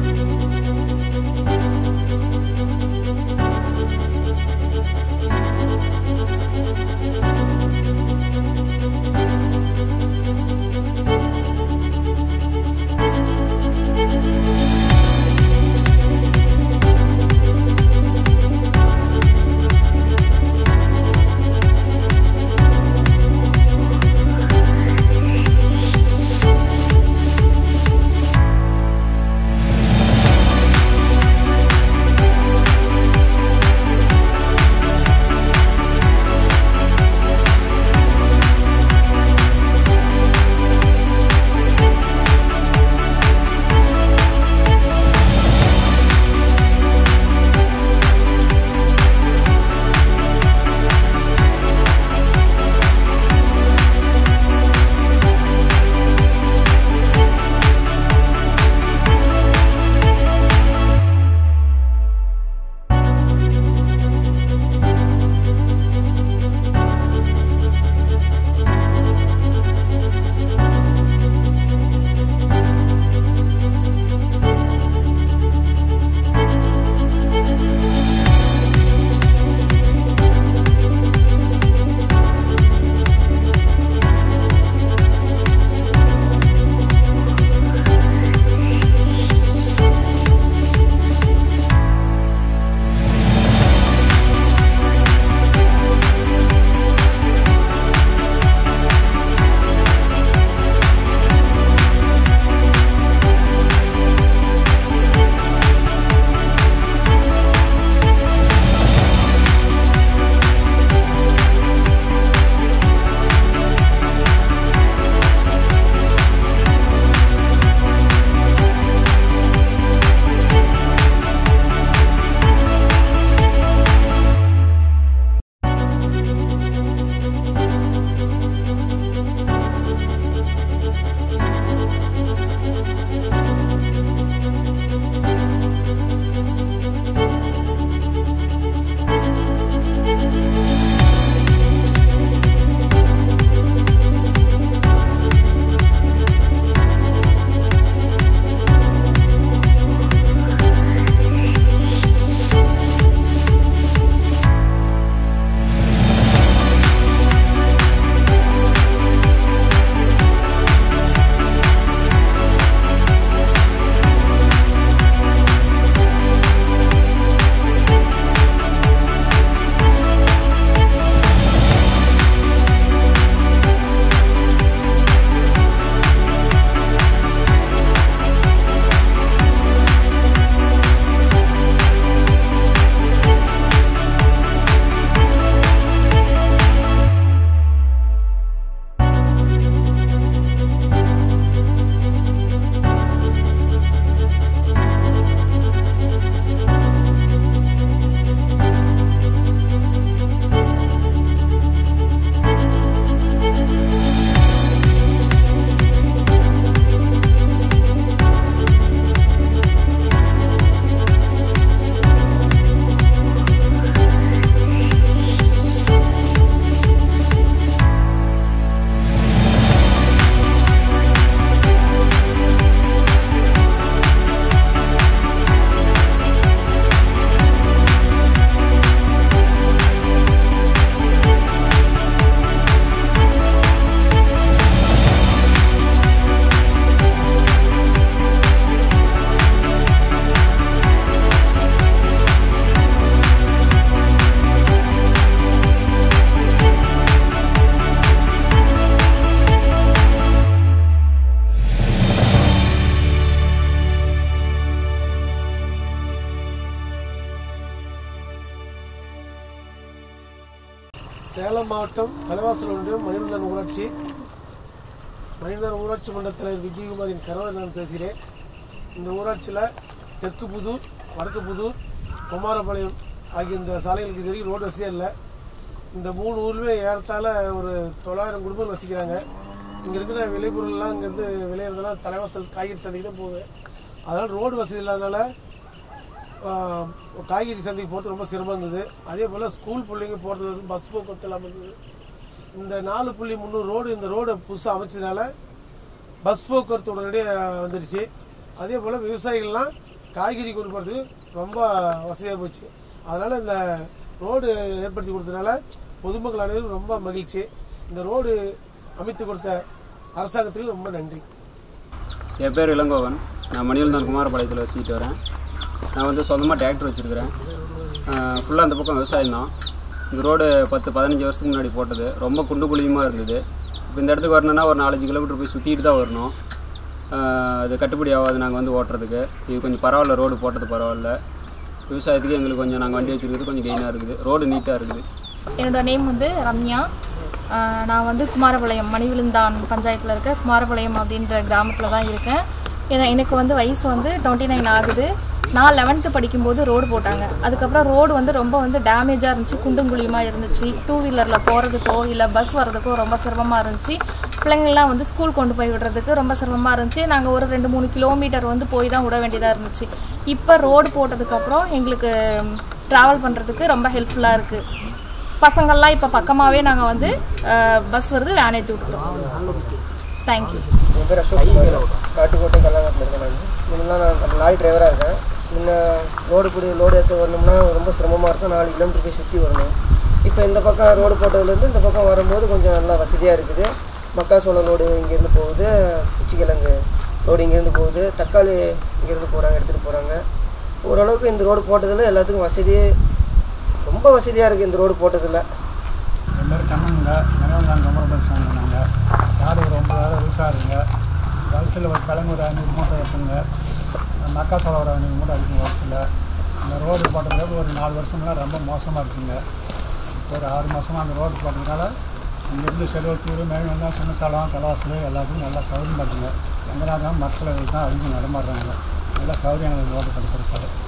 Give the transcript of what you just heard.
சேலம் மாவட்டம் தலைவாசல் ஒன்றியம் மணிநந்தன் ஊராட்சி மணிநந்தன் ஊராட்சி மன்ற தலைவர் விஜயகுமாரின் கணவர் நான் பேசுகிறேன் இந்த ஊராட்சியில் தெற்கு புதூர் வடக்கு புதூர் குமாரபாளையம் ஆகிய இந்த சாலைகளுக்கு இது வரைக்கும் ரோடு வசதியே இல்லை இந்த மூணு ஊர்லேயுமே ஏறத்தாழ ஒரு தொள்ளாயிரம் குடும்பங்கள் வசிக்கிறாங்க இங்கே இருக்கிற விளைபொருள்லாம் இங்கேருந்து விளையிறதெல்லாம் தலைவாசல் காய்கறி சந்தைக்கு தான் போகுது அதனால் ரோடு வசதி இல்லாதனால ஆஹ், காய்கறி சந்தைக்கு போகிறது ரொம்ப சிரமம் இருந்தது அதே போல் ஸ்கூல் பிள்ளைங்க போகிறது வந்து பஸ் போக்குவரத்து இல்லாமல் இருந்தது இந்த நாலு புள்ளி முந்நூறு ரோடு இந்த ரோடை புதுசாக அமைச்சதுனால பஸ் போக்குவரத்து உடனடியாக வந்துடுச்சு அதே போல் விவசாயிகள்லாம் காய்கறி கொண்டு போகிறதுக்கு ரொம்ப வசதியாக போச்சு அதனால் இந்த ரோடு ஏற்படுத்தி கொடுத்ததுனால பொதுமக்கள் அனைவரும் ரொம்ப மகிழ்ச்சி இந்த ரோடு அமைத்து கொடுத்த அரசாங்கத்துக்கு ரொம்ப நன்றி என் பேர் இளங்கோவன் நான் மணிவந்தன் குமாரபாளையத்தில் வசிக்கிட்டு வரேன் நான் வந்து சொந்தமாக டிராக்டர் வச்சுருக்கிறேன் ஃபுல்லாக அந்த பக்கம் விவசாயம் தான் இந்த ரோடு பத்து பதினஞ்சு வருஷத்துக்கு முன்னாடி போட்டது ரொம்ப குண்டு குழியுமாக இருந்தது இப்போ இந்த இடத்துக்கு வரணுன்னா ஒரு நாலஞ்சு கிலோமீட்டர் போய் சுற்றிட்டு தான் வரணும் ஆஹ் அது கட்டுப்படி ஆகாது நாங்கள் வந்து ஓட்டுறதுக்கு இது கொஞ்சம் பரவாயில்ல ரோடு போட்டது பரவாயில்ல விவசாயத்துக்கு எங்களுக்கு கொஞ்சம் நாங்கள் வண்டி வச்சுருக்கிறது கொஞ்சம் கெயினாக இருக்குது ரோடு நீட்டாக இருக்குது என்னோட நேம் வந்து ரம்யா ஆஹ் நான் வந்து குமாரபாளையம் மணிவிழுந்தான் பஞ்சாயத்தில் இருக்க குமாரபாளையம் அப்படின்ற கிராமத்தில் தான் இருக்கேன் ஏன்னா எனக்கு வந்து வயசு வந்து டுவெண்ட்டி நைன் ஆகுது நான் லெவன்த்து படிக்கும்போது ரோடு போட்டாங்க அதுக்கப்புறம் ரோடு வந்து ரொம்ப வந்து டேமேஜாக இருந்துச்சு குண்டும் குழியுமாக இருந்துச்சு டூ வீலரில் போகிறதுக்கோ இல்லை பஸ் வர்றதுக்கோ ரொம்ப சிரமமாக இருந்துச்சு பிள்ளைங்கள்லாம் வந்து ஸ்கூல் கொண்டு போய் விடுறதுக்கு ரொம்ப சிரமமாக இருந்துச்சு நாங்கள் ஒரு ரெண்டு மூணு கிலோமீட்டர் வந்து போய் தான் விட வேண்டியதாக இருந்துச்சு இப்போ ரோடு போட்டதுக்கப்புறம் எங்களுக்கு ட்ராவல் பண்ணுறதுக்கு ரொம்ப ஹெல்ப்ஃபுல்லாக இருக்குது பசங்கள்லாம் இப்போ பக்கமாகவே நாங்கள் வந்து பஸ் வருது வேன் ஏற்றி விட்டுட்டோம் தேங்க்யூ என் பேர் அசோக் குமார் காட்டுக்கோட்டை கல்லாங்கத்தில் இருக்கேன் நான் முன்னெல்லாம் நான் லாரி டிரைவராக இருக்கேன் முன்ன ரோடு பிடி லோடு ஏற்ற வரணும்னா ரொம்ப சிரமமாக இருக்கும் நாலு கிலோமீட்டர் போய் சுற்றி வரணும் இப்போ இந்த பக்கம் ரோடு போட்டதுலேருந்து இந்த பக்கம் வரும்போது கொஞ்சம் நல்லா வசதியாக இருக்குது மக்காசோளம் லோடு இங்கேருந்து போகுது குச்சிக்கிழங்கு லோடு இங்கேருந்து போகுது தக்காளி இங்கேருந்து போகிறாங்க எடுத்துகிட்டு போகிறாங்க ஓரளவுக்கு இந்த ரோடு போட்டதில் எல்லாத்துக்கும் வசதி ரொம்ப வசதியாக இருக்குது இந்த ரோடு போட்டதில் என் பேர் கண்ணனுங்க நினைவந்தான் கமரபதி சொன்னாங்க யார் ஒரு ஒன்பதாயிரம் விவசாயிங்க வரிசையில் ஒரு கிழங்கு ஒரு ஐநூறு மூட்டை வைப்புங்க மக்காசோளம் ஒரு ஐநூறு மூட்டை அடிக்கும் வரிசையில் இந்த ரோடு போட்ட பிறகு ஒரு நாலு வருஷம்லாம் ரொம்ப மோசமாக இருக்குங்க ஒரு ஆறு மாதமாக அந்த ரோடு போட்டதுனால இங்கேருந்து செல்வத்தூர் மேல்வந்தான் சின்னசாலம் கலவாசல் எல்லாத்துக்கும் நல்லா சௌகரியமாக இருக்குங்க எங்கேனா மக்கள் தான் அதிகம் நடமாடுறாங்க நல்லா சௌகரியம் ரோடு கொடுத்துருக்காரு